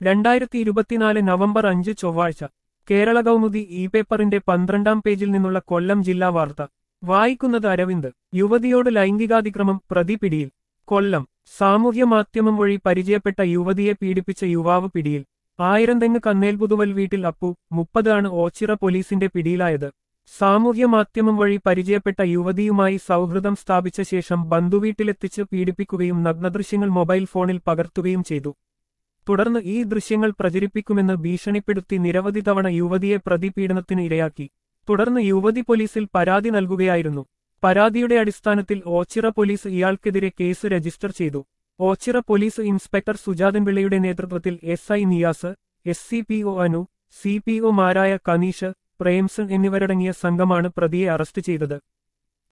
രണ്ടായിരത്തി ഇരുപത്തിനാല് നവംബർ അഞ്ച് ചൊവ്വാഴ്ച കേരള കൗമുദി ഇ പേപ്പറിന്റെ പന്ത്രണ്ടാം പേജിൽ നിന്നുള്ള കൊല്ലം ജില്ലാ വാർത്ത വായിക്കുന്നത് അരവിന്ദ് യുവതിയോട് ലൈംഗികാതിക്രമം പ്രതി പിടിയിൽ കൊല്ലം സാമൂഹ്യ മാധ്യമം വഴി പരിചയപ്പെട്ട യുവതിയെ പീഡിപ്പിച്ച യുവാവ് പിടിയിൽ ആയിരംതെങ്ങ് കന്നേൽപുതുവൽ വീട്ടിൽ അപ്പു മുപ്പതാണ് ഓച്ചിറ പോലീസിന്റെ പിടിയിലായത് സാമൂഹ്യ മാധ്യമം വഴി പരിചയപ്പെട്ട യുവതിയുമായി സൗഹൃദം സ്ഥാപിച്ച ശേഷം ബന്ധുവീട്ടിലെത്തിച്ച് പീഡിപ്പിക്കുകയും നഗ്നദൃശ്യങ്ങൾ മൊബൈൽ ഫോണിൽ പകർത്തുകയും ചെയ്തു തുടർന്ന് ഈ ദൃശ്യങ്ങൾ പ്രചരിപ്പിക്കുമെന്ന് ഭീഷണിപ്പെടുത്തി നിരവധി തവണ യുവതിയെ പ്രതിപീഡനത്തിന് ഇരയാക്കി തുടർന്ന് യുവതി പോലീസിൽ പരാതി നൽകുകയായിരുന്നു പരാതിയുടെ അടിസ്ഥാനത്തിൽ ഓച്ചിറ പോലീസ് ഇയാൾക്കെതിരെ കേസ് രജിസ്റ്റർ ചെയ്തു ഓച്ചിറ പോലീസ് ഇൻസ്പെക്ടർ സുജാതൻ പിള്ളയുടെ നേതൃത്വത്തിൽ S I Niyas S C P O Anu C P ഒമാരായ കനീഷ് പ്രേംസൺ എന്നിവരടങ്ങിയ സംഘമാണ് പ്രതിയെ അറസ്റ്റ് ചെയ്തത്